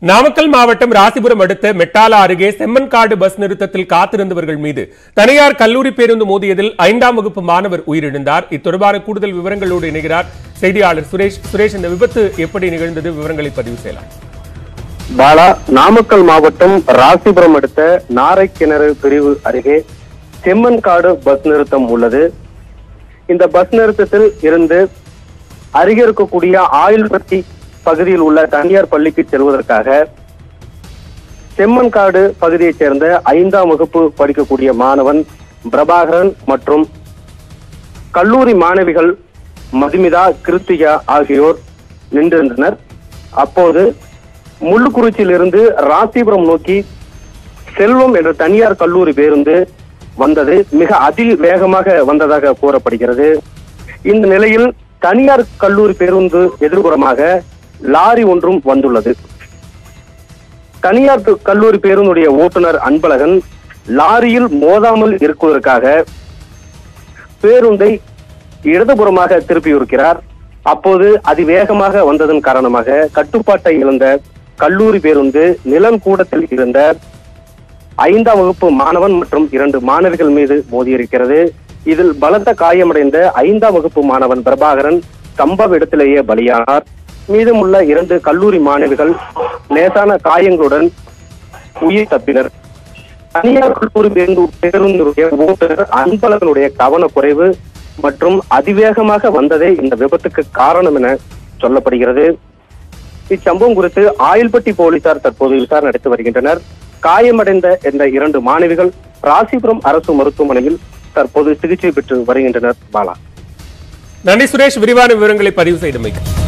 நாமக்கல் மாவட்டம் ராசிபுரம் அடுத்த மெட்டாலா அருகே செம்மன்காடு பஸ் நிறுத்தத்தில் காத்திருந்தவர்கள் மீது தனியார் கல்லூரி பேருந்து மோதியதில் ஐந்தாம் வகுப்பு மாணவர் உயிரிழந்தார் இத்தொடர்பான கூடுதல் விவரங்களோடு இணைகிறார் செய்தியாளர் சுரேஷ் சுரேஷ் இந்த விபத்து எப்படி நிகழ்ந்தது விவரங்களை பதிவு செய்யலாம் பாலா நாமக்கல் மாவட்டம் ராசிபுரம் அடுத்த நாரைக்கிணறு பிரிவு அருகே செம்மன்காடு பஸ் நிறுத்தம் உள்ளது இந்த பஸ் நிறுத்தத்தில் இருந்து அருகே இருக்கக்கூடிய ஆயில்பட்டி பகுதியில் உள்ள தனியார் பள்ளிக்கு செல்வதற்காக செம்மன்காடு பகுதியைச் சேர்ந்த ஐந்தாம் வகுப்பு படிக்கக்கூடிய மாணவன் பிரபாகரன் மற்றும் கல்லூரி மாணவிகள் மதுமிதா கிருத்திகா ஆகியோர் நின்றிருந்தனர் அப்போது முள்ளுக்குறிச்சியிலிருந்து ராசிபுரம் நோக்கி செல்வம் என்ற தனியார் கல்லூரி பேருந்து வந்தது மிக அதி வேகமாக வந்ததாக கூறப்படுகிறது இந்த நிலையில் தனியார் கல்லூரி பேருந்து எதிர்புறமாக லாரி ஒன்றும் வந்துள்ளது தனியார் து- கல்லூரி பேருந்துடைய ஓட்டுநர் அன்பழகன் லாரியில் மோதாமல் இருக்குவதற்காக பேருந்தை இடதுபுறமாக திருப்பியிருக்கிறார் அப்போது அதிவேகமாக வந்ததன் காரணமாக கட்டுப்பாட்டை இழந்த கல்லூரி பேருந்து நிலங்கூடத்தில் இருந்த ஐந்தாம் வகுப்பு மாணவன் மற்றும் இரண்டு மாணவிகள் மீது மோதியிருக்கிறது இதில் பலத்த காயமடைந்த ஐந்தாம் வகுப்பு மாணவன் பிரபாகரன் சம்பவ இடத்திலேயே பலியானார் மீதமுள்ள இரண்டு கல்லூரி மாணவிகள் லேசான காயங்களுடன் உயிர் தப்பினர் தனியார் கல்லூரி பேருந்து பேருந்துடைய ஓட்டுநர் அன்பழகனுடைய கவனக்குறைவு மற்றும் அதிவேகமாக வந்ததே இந்த விபத்துக்கு காரணம் என சொல்லப்படுகிறது இச்சம்பவம் குறித்து ஆயில்பட்டி போலீசார் தற்போது விசாரணை நடத்தி வருகின்றனர் காயமடைந்த இந்த இரண்டு மாணவிகள் ராசிபுரம் அரசு மருத்துவமனையில் தற்போது சிகிச்சை பெற்று வருகின்றனர் பாலா நன்றி சுரேஷ் விரிவான விவரங்களை பதிவு செய்தமைக்கு